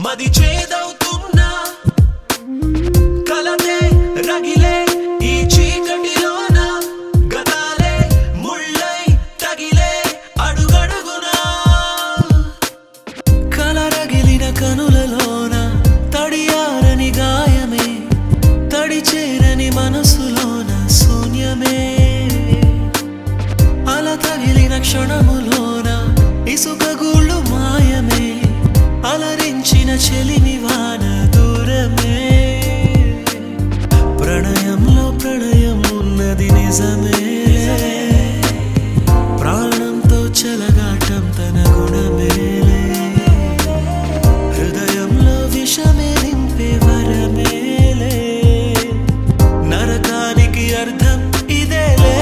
మది చేదవుతున్నా కలతే రగిలే ఈ చీకటిలోన గతాలే ముళ్ళై తగిలే అడుగడుగునా కలరగిలిన కనులలోన తడియారని గాయమే తడి చేరని మనసులోన శూన్యమే అల తగిలిన క్షణములోన ఇసుక గూళ్ళు మాయమే అలరించిన చెలిమి వాన దూరమే ప్రణయంలో ప్రణయం ఉన్నది నిజమే ప్రాణంతో చెలగాటం తన గుణమేలే హృదయంలో విషమే నింపే వరమేలే నరకానికి అర్థం ఇదేలే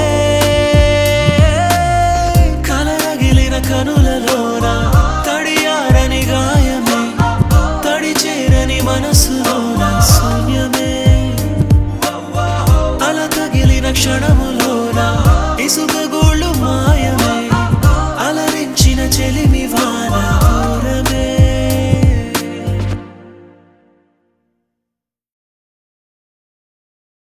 కలరగిలిన కనులలోన తడియారని గాయమే తడి చేరని మనసులోన శూన్యమే అల తగిలిన క్షణములోన ఇసుక